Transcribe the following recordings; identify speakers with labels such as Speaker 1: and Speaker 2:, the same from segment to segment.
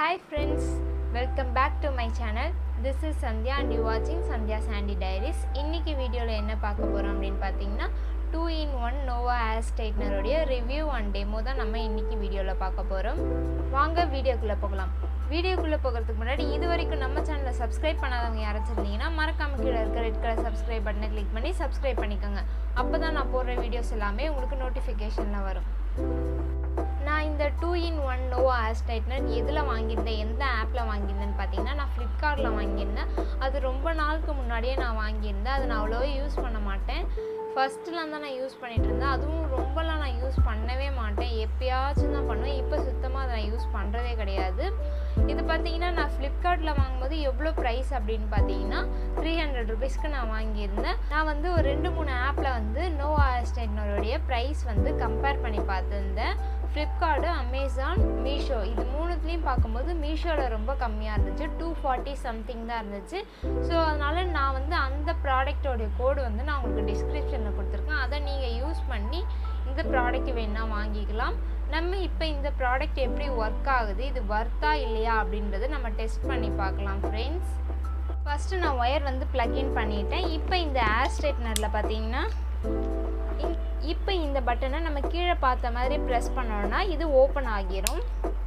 Speaker 1: Hi friends, welcome back to my channel. This is Sandhya and you watching Sandhya Sandy Diaries. இன்னைக்கு வீடியோவில் என்ன பார்க்க போகிறோம் அப்படின்னு பார்த்தீங்கன்னா two in one Nova hair ஸ்ட்ரைட்னருடைய ரிவ்யூ அண்ட் டெமோ தான் நம்ம இன்னைக்கு வீடியோவில் பார்க்க போகிறோம் வாங்க வீடியோக்குள்ளே போகலாம் வீடியோக்குள்ளே போகிறதுக்கு முன்னாடி இது வரைக்கும் நம்ம சேனலை சப்ஸ்கிரைப் பண்ணாதவங்க யாராச்சும் இருந்தீங்கன்னா மறக்காம கீழே இருக்க ரெட் கலர் சப்ஸ்கிரைப் பட்டனை கிளிக் பண்ணி சப்ஸ்கிரைப் பண்ணிக்கோங்க அப்போ தான் நான் போடுற வீடியோஸ் எல்லாமே உங்களுக்கு நோட்டிஃபிகேஷனில் வரும் நான் இந்த two in one Nova hair straightener எதில் வாங்கியிருந்தேன் எந்த ஆப்பில் வாங்கியிருந்தேன்னு பார்த்தீங்கன்னா நான் ஃப்ளிப்கார்ட்டில் வாங்கியிருந்தேன் அது ரொம்ப நாளுக்கு முன்னாடியே நான் வாங்கியிருந்தேன் அதை நான் அவ்வளோவா யூஸ் பண்ண மாட்டேன் ஃபஸ்ட்டுலாம் தான் நான் யூஸ் பண்ணிகிட்டு இருந்தேன் அதுவும் ரொம்பலாம் நான் யூஸ் பண்ணவே மாட்டேன் எப்பயாச்சும் தான் பண்ணுவேன் இப்போ சுத்தமாக அதை நான் யூஸ் பண்ணுறதே கிடையாது இது பார்த்தீங்கன்னா நான் ஃப்ளிப்கார்ட்டில் வாங்கும்போது எவ்வளோ ப்ரைஸ் அப்படின்னு பார்த்தீங்கன்னா த்ரீ ஹண்ட்ரட் ருபீஸ்க்கு நான் வாங்கியிருந்தேன் நான் வந்து ஒரு ரெண்டு மூணு ஆப்பில் வந்து நோவா ஹேர் ஸ்ட்ரைட்னருடைய ப்ரைஸ் வந்து கம்பேர் பண்ணி பார்த்துருந்தேன் ஃப்ளிப்கார்ட்டு அமேசான் மீஷோ இது மூணுத்துலேயும் பார்க்கும்போது மீஷோவில் ரொம்ப கம்மியாக இருந்துச்சு டூ ஃபார்ட்டி சம்திங் தான் இருந்துச்சு ஸோ அதனால் நான் வந்து அந்த ப்ராடக்டோடைய கோடு வந்து நான் உங்களுக்கு டிஸ்கிரிப்ஷனில் கொடுத்துருக்கேன் அதை நீங்கள் யூஸ் பண்ணி இந்த ப்ராடக்ட் வேணால் வாங்கிக்கலாம் நம்ம இப்போ இந்த ப்ராடக்ட் எப்படி ஒர்க் ஆகுது இது ஒர்த்தா இல்லையா அப்படின்றத நம்ம டெஸ்ட் பண்ணி பார்க்கலாம் ஃப்ரெண்ட்ஸ் ஃபஸ்ட்டு நான் ஒயர் வந்து ப்ளக்இன் பண்ணிட்டேன் இப்போ இந்த ஏர் ஸ்ட்ரைட்னரில் பார்த்தீங்கன்னா இப்போ இந்த பட்டனை நம்ம கீழே பார்த்த மாதிரி ப்ரெஸ் பண்ணோம்னா இது ஓப்பன் ஆகிரும்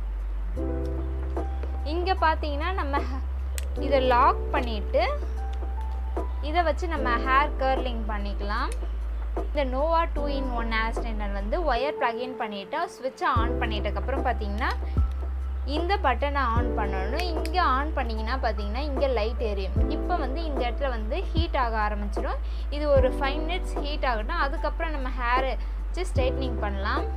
Speaker 1: இங்கே பார்த்தீங்கன்னா நம்ம இதை லாக் பண்ணிவிட்டு இதை வச்சு நம்ம ஹேர் கர்லிங் பண்ணிக்கலாம் இந்த Nova two in one hair straightener வந்து ஒயர் ப்ளக்இன் பண்ணிவிட்டு ஸ்விட்சை ஆன் பண்ணிட்டதுக்கப்புறம் பார்த்தீங்கன்னா இந்த பட்டனை ஆன் பண்ணணும் இங்கே ஆன் பண்ணிங்கன்னா பார்த்தீங்கன்னா இங்கே லைட் எரியும் இப்போ வந்து இந்த இடத்துல வந்து ஹீட் ஆக ஆரம்பிச்சிடும் இது ஒரு ஃபைவ் மினிட்ஸ் ஹீட் ஆகட்டும் அதுக்கப்புறம் நம்ம ஹேர் வச்சு ஸ்ட்ரைட்னிங் பண்ணலாம்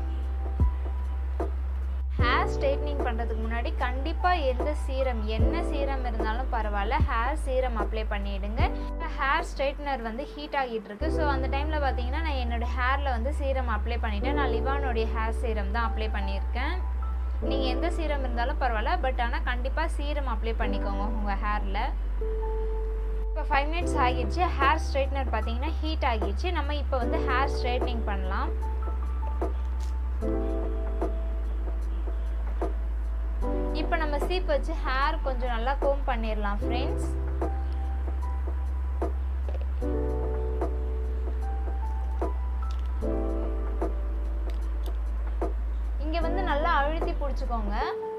Speaker 1: ஹேர் ஸ்ட்ரைட்னிங் பண்ணுறதுக்கு முன்னாடி கண்டிப்பாக எந்த சீரம் என்ன சீரம் இருந்தாலும் பரவாயில்ல ஹேர் சீரம் அப்ளை பண்ணிவிடுங்க ஹேர் ஸ்ட்ரைட்னர் வந்து ஹீட் ஆகிட்டு இருக்கு ஸோ அந்த டைமில் பார்த்தீங்கன்னா நான் என்னோடய ஹேரில் வந்து சீரம் அப்ளை பண்ணிவிட்டேன் நான் லிவானுடைய ஹேர் சீரம் தான் அப்ளை பண்ணியிருக்கேன் நீங்கள் எந்த சீரம் இருந்தாலும் பரவாயில்ல பட் ஆனால் கண்டிப்பாக சீரம் அப்ளை பண்ணிக்கோங்க உங்கள் ஹேரில் இப்போ ஃபைவ் மினிட்ஸ் ஆகிடுச்சு ஹேர் ஸ்ட்ரைட்னர் பார்த்தீங்கன்னா ஹீட் ஆகிடுச்சு நம்ம இப்போ வந்து ஹேர் ஸ்ட்ரைட்னிங் பண்ணலாம் இப்போ நம்ம சீப் வச்சு ஹேர் கொஞ்சம் நல்லா கோம் பண்ணிடலாம் ஃப்ரெண்ட்ஸ் இங்கே வந்து நல்லா அழுத்தி பிடிச்சிக்கோங்க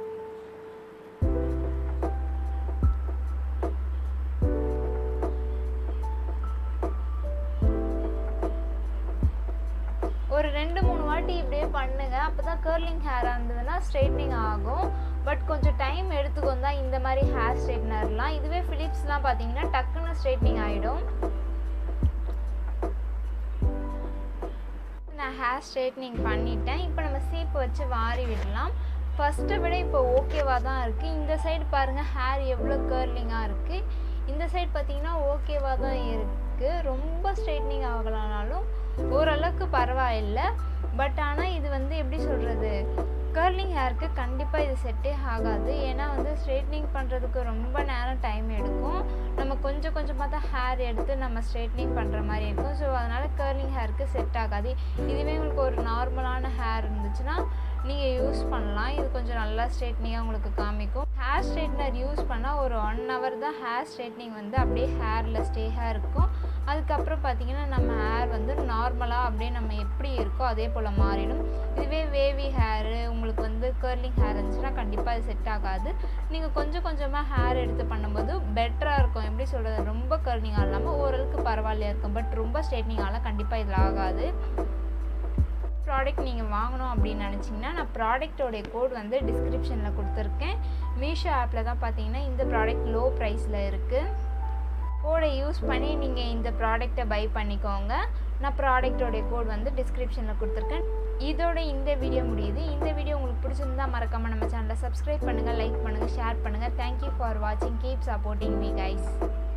Speaker 1: ஒரு ரெண்டு மூணு வாட்டி இப்படியே பண்ணுங்க அப்போ தான் கேர்லிங் ஹேராக இருந்ததுன்னா ஸ்ட்ரைட்னிங் ஆகும் பட் கொஞ்சம் டைம் எடுத்துக்கும் தான் இந்த மாதிரி ஹேர் ஸ்ட்ரைட்னர்லாம் இதுவே ஃபிலிப்ஸ்லாம் பார்த்தீங்கன்னா டக்குன்னு ஸ்ட்ரைட்னிங் ஆகிடும் நான் ஹேர் ஸ்ட்ரைட்னிங் பண்ணிட்டேன் இப்போ நம்ம சீப்பு வச்சு வாரி விடலாம் ஃபஸ்ட்டை விட இப்போ ஓகேவாக தான் இருக்குது இந்த சைடு பாருங்கள் ஹேர் எவ்வளோ கேர்லிங்காக இருக்குது இந்த சைடு பார்த்தீங்கன்னா ஓகேவாக தான் இருக்குது ரொம்ப ஸ்ட்ரைட்னிங் ஆகலனாலும் ஓரளவுக்கு பரவாயில்லை பட் ஆனால் இது வந்து எப்படி சொல்கிறது கர்லிங் ஹேருக்கு கண்டிப்பாக இது செட்டே ஆகாது ஏன்னா வந்து ஸ்ட்ரைட்னிங் பண்ணுறதுக்கு ரொம்ப நேரம் டைம் எடுக்கும் நம்ம கொஞ்சம் கொஞ்சமாக தான் ஹேர் எடுத்து நம்ம ஸ்ட்ரைட்னிங் பண்ணுற மாதிரி இருக்கும் ஸோ அதனால் கர்லிங் ஹேருக்கு செட் ஆகாது இதுவே உங்களுக்கு ஒரு நார்மலான ஹேர் இருந்துச்சுன்னா நீங்கள் யூஸ் பண்ணலாம் இது கொஞ்சம் நல்லா ஸ்ட்ரைட்னிங்காக உங்களுக்கு காமிக்கும் ஹேர் ஸ்ட்ரைட்னர் யூஸ் பண்ணால் ஒரு ஒன் ஹவர் தான் ஹேர் ஸ்ட்ரைட்னிங் வந்து அப்படியே ஹேரில் ஸ்டேயாக இருக்கும் அதுக்கப்புறம் பார்த்தீங்கன்னா நம்ம ஹேர் வந்து நார்மலாக அப்படியே நம்ம எப்படி இருக்கோ அதே போல் மாறிடும் இதுவே வேவி ஹேரு உங்களுக்கு வந்து கர்லிங் ஹேர் இருந்துச்சுன்னா கண்டிப்பாக அது செட் ஆகாது நீங்கள் கொஞ்சம் கொஞ்சமாக ஹேர் எடுத்து பண்ணும்போது பெட்டராக இருக்கும் எப்படி சொல்கிறது ரொம்ப கர்லிங்காக இல்லாமல் ஓரளவுக்கு பரவாயில்லையா இருக்கும் பட் ரொம்ப ஸ்ட்ரைட்னிங்காலாம் கண்டிப்பாக இதில் ஆகாது ப்ராடக்ட் நீங்கள் வாங்கணும் அப்படின்னு நினச்சிங்கன்னா நான் ப்ராடக்டோடைய கோட் வந்து டிஸ்கிரிப்ஷனில் கொடுத்துருக்கேன் மீஷோ ஆப்பில் தான் பார்த்தீங்கன்னா இந்த ப்ராடக்ட் லோ ப்ரைஸில் இருக்குது கோடை யூஸ் பண்ணி நீங்கள் இந்த ப்ராடக்டை பை பண்ணிக்கோங்க நான் ப்ராடக்டோடைய கோட் வந்து டிஸ்கிரிப்ஷனில் கொடுத்துருக்கேன் இதோட இந்த வீடியோ முடியுது இந்த வீடியோ உங்களுக்கு பிடிச்சிருந்தா மறக்காமல் நம்ம சேனலை சப்ஸ்கிரைப் பண்ணுங்கள் லைக் பண்ணுங்கள் ஷேர் பண்ணுங்கள் தேங்க்யூ ஃபார் வாட்சிங் கீப் சப்போர்ட்டிங் மீ கைஸ்